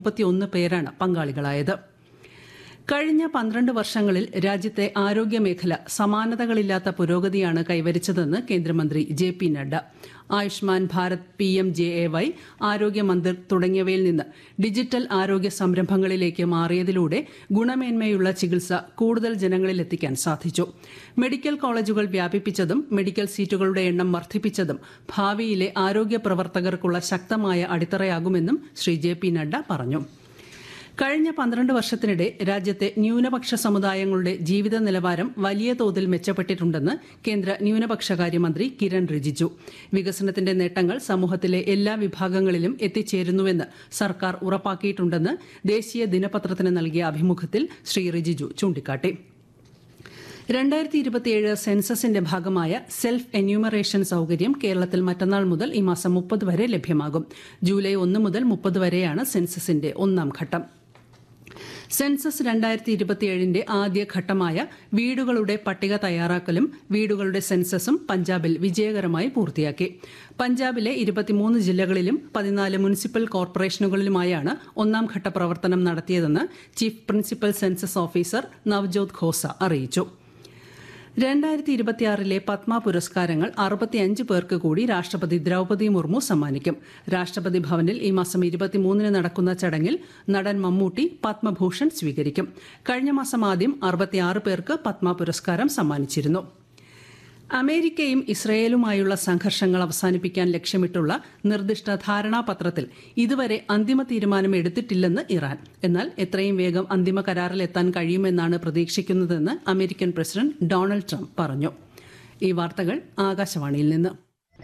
മുപ്പത്തിയൊന്ന് പേരാണ് പങ്കാളികളായത് കഴിഞ്ഞ പന്ത്രണ്ട് വർഷങ്ങളിൽ രാജ്യത്തെ ആരോഗ്യമേഖല സമാനതകളില്ലാത്ത പുരോഗതിയാണ് കൈവരിച്ചതെന്ന് കേന്ദ്രമന്ത്രി J P Nadda Ayushman Bharat P M J A Y Arogya Mandir തുടങ്ങിയവയിൽ നിന്ന് ഡിജിറ്റൽ ആരോഗ്യ സംരംഭങ്ങളിലേക്ക് മാറിയതിലൂടെ ഗുണമേന്മയുള്ള ചികിത്സ കൂടുതൽ ജനങ്ങളിലെത്തിക്കാൻ സാധിച്ചു മെഡിക്കൽ കോളേജുകൾ വ്യാപിപ്പിച്ചതും മെഡിക്കൽ സീറ്റുകളുടെ എണ്ണം വർദ്ധിപ്പിച്ചതും ഭാവിയിലെ ആരോഗ്യ പ്രവർത്തകർക്കുള്ള ശക്തമായ അടിത്തറയാകുമെന്നും ശ്രീ ജെ പി നഡ്ഡ പറഞ്ഞു കഴിഞ്ഞ പന്ത്രണ്ട് വർഷത്തിനിടെ രാജ്യത്തെ ന്യൂനപക്ഷ സമുദായങ്ങളുടെ ജീവിത നിലവാരം വലിയ തോതിൽ മെച്ചപ്പെട്ടിട്ടുണ്ടെന്ന് കേന്ദ്ര ന്യൂനപക്ഷകാര്യമന്ത്രി കിരൺ റിജിജു വികസനത്തിന്റെ നേട്ടങ്ങൾ സമൂഹത്തിലെ എല്ലാ വിഭാഗങ്ങളിലും എത്തിച്ചേരുന്നുവെന്ന് സർക്കാർ ഉറപ്പാക്കിയിട്ടുണ്ടെന്ന് ദേശീയ ദിനപത്രത്തിന് നൽകിയ അഭിമുഖത്തിൽ ശ്രീ റിജിജു ചൂണ്ടിക്കാട്ടി രണ്ടായിരത്തി ഇരുപത്തിയേഴ് സെൻസസിന്റെ ഭാഗമായ സെൽഫ് എന്യൂമറേഷൻ സൌകര്യം കേരളത്തിൽ മറ്റന്നാൾ മുതൽ ഈ മാസം മുപ്പത് വരെ ലഭ്യമാകും ജൂലൈ ഒന്ന് മുതൽ മുപ്പത് വരെയാണ് സെൻസസിന്റെ ഒന്നാം ഘട്ടം സെൻസസ് രണ്ടായിരത്തി ഇരുപത്തിയേഴിന്റെ ആദ്യ ഘട്ടമായ വീടുകളുടെ പട്ടിക തയ്യാറാക്കലും വീടുകളുടെ സെൻസസും പഞ്ചാബിൽ വിജയകരമായി പൂർത്തിയാക്കി പഞ്ചാബിലെ ഇരുപത്തിമൂന്ന് ജില്ലകളിലും പതിനാല് മുനിസിപ്പൽ കോർപ്പറേഷനുകളിലുമായാണ് ഒന്നാം ഘട്ട പ്രവർത്തനം നടത്തിയതെന്ന് chief principal census officer Navjot Khosa അറിയിച്ചു രണ്ടായിരത്തി ഇരുപത്തിയാറിലെ പത്മ പുരസ്കാരങ്ങൾ അറുപത്തിയഞ്ച് പേർക്ക് കൂടി രാഷ്ട്രപതി ദ്രൌപതി മുർമു സമ്മാനിക്കും രാഷ്ട്രപതി ഭവനിൽ ഈ മാസം ഇരുപത്തിമൂന്നിന് നടക്കുന്ന ചടങ്ങിൽ നടൻ മമ്മൂട്ടി പത്മഭൂഷൺ സ്വീകരിക്കും കഴിഞ്ഞ മാസം ആദ്യം അറുപത്തിയാറ് പേർക്ക് പത്മ പുരസ്കാരം സമ്മാനിച്ചിരുന്നു അമേരിക്കയും ഇസ്രയേലുമായുള്ള സംഘർഷങ്ങൾ അവസാനിപ്പിക്കാൻ ലക്ഷ്യമിട്ടുള്ള നിർദ്ദിഷ്ട ധാരണാപത്രത്തിൽ ഇതുവരെ അന്തിമ തീരുമാനം എടുത്തിട്ടില്ലെന്ന് ഇറാൻ എന്നാൽ എത്രയും വേഗം അന്തിമ കരാറിലെത്താൻ കഴിയുമെന്നാണ് പ്രതീക്ഷിക്കുന്നതെന്ന് അമേരിക്കൻ പ്രസിഡന്റ് ഡൊണാൾഡ് ട്രംപ് പറഞ്ഞു ഈ വാർത്തകൾ ആകാശവാണിയിൽ നിന്ന്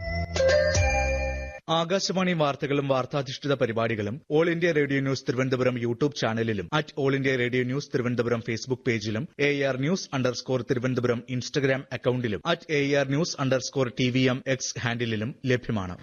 ആകാശവാണി വാർത്തകളും വാർത്താധിഷ്ഠിത പരിപാടികളും All India Radio News Thiruvananthapuram YouTube ചാനലിലും at All India Radio News Thiruvananthapuram Facebook പേജിലും A R news underscore Thiruvananthapuram Instagram അക്കൌണ്ടിലും at A R news underscore T V M X ഹാൻഡിലും ലഭ്യമാണ്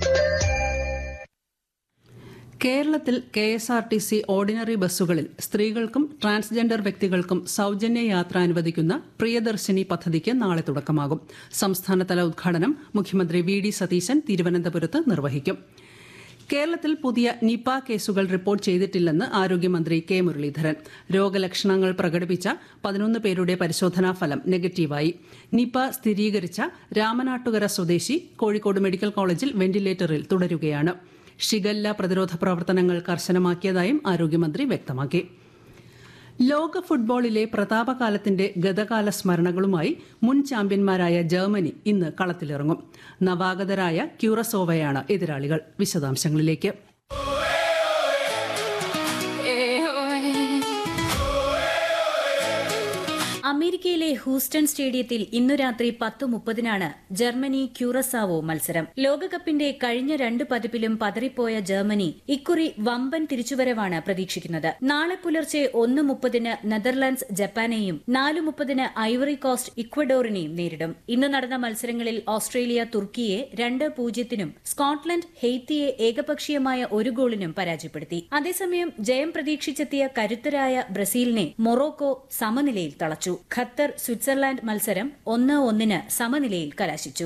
കേരളത്തിൽ K S R T C ordinary ബസ്സുകളിൽ സ്ത്രീകൾക്കും transgender വ്യക്തികൾക്കും സൌജന്യ യാത്ര അനുവദിക്കുന്ന പ്രിയദർശിനി പദ്ധതിക്ക് നാളെ തുടക്കമാകും സംസ്ഥാനതല ഉദ്ഘാടനം മുഖ്യമന്ത്രി വി ഡി സതീശൻ തിരുവനന്തപുരത്ത് നിർവഹിക്കും കേരളത്തിൽ പുതിയ നിപ കേസുകൾ റിപ്പോർട്ട് ചെയ്തിട്ടില്ലെന്ന് ആരോഗ്യമന്ത്രി കെ മുരളീധരൻ രോഗലക്ഷണങ്ങൾ പ്രകടിപ്പിച്ച പതിനൊന്ന് പേരുടെ പരിശോധനാ ഫലം നെഗറ്റീവായി നിപ സ്ഥിരീകരിച്ച രാമനാട്ടുകര സ്വദേശി കോഴിക്കോട് മെഡിക്കൽ കോളേജിൽ വെന്റിലേറ്ററിൽ തുടരുകയാണ് ഷിഗല്ല പ്രതിരോധ പ്രവർത്തനങ്ങൾ കർശനമാക്കിയതായും ആരോഗ്യമന്ത്രി വ്യക്തമാക്കി ലോക ഫുട്ബോളിലെ പ്രതാപകാലത്തിന്റെ ഗതകാല സ്മരണകളുമായി മുൻ ചാമ്പ്യന്മാരായ ജർമ്മനി ഇന്ന് കളത്തിലിറങ്ങും നവാഗതരായ ക്യൂറസോവയാണ് എതിരാളികൾ വിശദാംശങ്ങളിലേക്ക് അമേരിക്കയിലെ ഹൂസ്റ്റൺ സ്റ്റേഡിയത്തിൽ ഇന്നു രാത്രി പത്ത് മുപ്പതിനാണ് ജർമ്മനി ക്യൂറസാവോ മത്സരം ലോകകപ്പിന്റെ കഴിഞ്ഞ രണ്ട് പതിപ്പിലും പതറിപ്പോയ ജർമ്മനി ഇക്കുറി വമ്പൻ തിരിച്ചുവരവാണ് പ്രതീക്ഷിക്കുന്നത് നാളെ പുലർച്ചെ ഒന്ന് മുപ്പതിന് നെതർലാൻഡ്സ് ജപ്പാനെയും നാല് മുപ്പതിന് ഐവറി കോസ്റ്റ് ഇക്വഡോറിനെയും നേരിടും ഇന്ന് നടന്ന മത്സരങ്ങളിൽ ഓസ്ട്രേലിയ തുർക്കിയെ രണ്ട് പൂജ്യത്തിനും സ്കോട്ട്ലൻഡ് ഹെയ്ത്തിയെ ഏകപക്ഷീയമായ ഒരു ഗോളിനും പരാജയപ്പെടുത്തി അതേസമയം ജയം പ്രതീക്ഷിച്ചെത്തിയ കരുത്തരായ ബ്രസീലിനെ മൊറോക്കോ സമനിലയിൽ തളച്ചു ഖത്തർ സ്വിറ്റ്സർലാൻഡ് മത്സരം ഒന്ന് ഒന്നിന് സമനിലയിൽ കലാശിച്ചു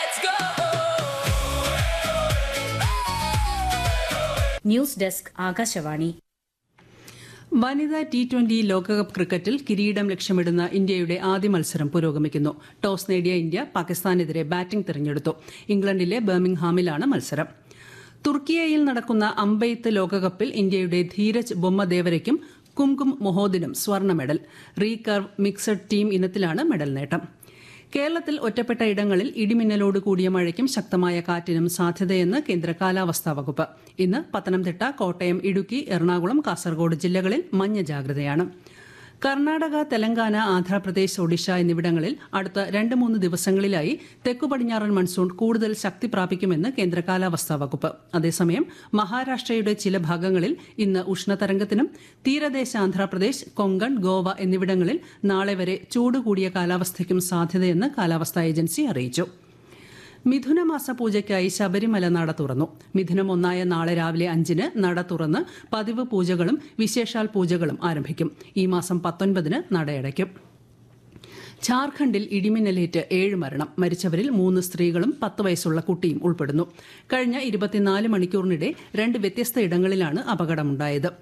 ന്യൂസ് ഡെസ്ക് ആകാശവാണി വനിതാ ടി ട്വന്റി ലോകകപ്പ് ക്രിക്കറ്റിൽ കിരീടം ലക്ഷ്യമിടുന്ന ഇന്ത്യയുടെ ആദ്യ മത്സരം പുരോഗമിക്കുന്നു ടോസ് നേടിയ ഇന്ത്യ പാകിസ്ഥാനെതിരെ ബാറ്റിംഗ് തിരഞ്ഞെടുത്തു ഇംഗ്ലണ്ടിലെ ബർമിംഗ്ഹാമിലാണ് മത്സരം തുർക്കിയയിൽ നടക്കുന്ന അമ്പെയ്ത്ത് ലോകകപ്പിൽ ഇന്ത്യയുടെ ധീരജ് ബൊമ്മദേവരയ്ക്കും കുംകും മൊഹോദിനും സ്വർണ്ണ മെഡൽ റീകർവ് മിക്സഡ് ടീം ഇനത്തിലാണ് മെഡൽ നേട്ടം കേരളത്തിൽ ഒറ്റപ്പെട്ട ഇടങ്ങളിൽ ഇടിമിന്നലോട് കൂടിയ മഴയ്ക്കും ശക്തമായ കാറ്റിനും സാധ്യതയെന്ന് കേന്ദ്ര കാലാവസ്ഥാ വകുപ്പ് ഇന്ന് പത്തനംതിട്ട കോട്ടയം ഇടുക്കി എറണാകുളം കാസർഗോഡ് ജില്ലകളിൽ മഞ്ഞ ജാഗ്രതയാണ് കർണാടക തെലങ്കാന ആന്ധ്രാപ്രദേശ് ഒഡീഷ എന്നിവിടങ്ങളിൽ അടുത്ത രണ്ട് മൂന്ന് ദിവസങ്ങളിലായി തെക്കു പടിഞ്ഞാറൻ മൺസൂൺ കൂടുതൽ ശക്തി പ്രാപിക്കുമെന്ന് കേന്ദ്ര കാലാവസ്ഥാ വകുപ്പ് അതേസമയം മഹാരാഷ്ട്രയുടെ ചില ഭാഗങ്ങളിൽ ഇന്ന് ഉഷ്ണതരംഗത്തിനും തീരദേശ ആന്ധ്രാപ്രദേശ് കൊങ്കൺ ഗോവ എന്നിവിടങ്ങളിൽ നാളെ വരെ ചൂട് കൂടിയ കാലാവസ്ഥയ്ക്കും സാധ്യതയെന്ന് കാലാവസ്ഥാ ഏജൻസി അറിയിച്ചു മിഥുനമാസ പൂജയ്ക്കായി ശബരിമല നട തുറന്നു മിഥുനം ഒന്നായ നാളെ രാവിലെ അഞ്ചിന് നട തുറന്ന് പതിവ് പൂജകളും വിശേഷാൽ പൂജകളും ആരംഭിക്കും ഈ മാസം പത്തൊൻപതിന് നടയടയ്ക്കും ഝാർഖണ്ഡിൽ ഇടിമിന്നലേറ്റ് ഏഴ് മരണം മരിച്ചവരിൽ മൂന്ന് സ്ത്രീകളും പത്ത് വയസ്സുള്ള കുട്ടിയും ഉൾപ്പെടുന്നു കഴിഞ്ഞ ഇരുപത്തിനാല് മണിക്കൂറിനിടെ രണ്ട് വ്യത്യസ്ത ഇടങ്ങളിലാണ് അപകടമുണ്ടായത്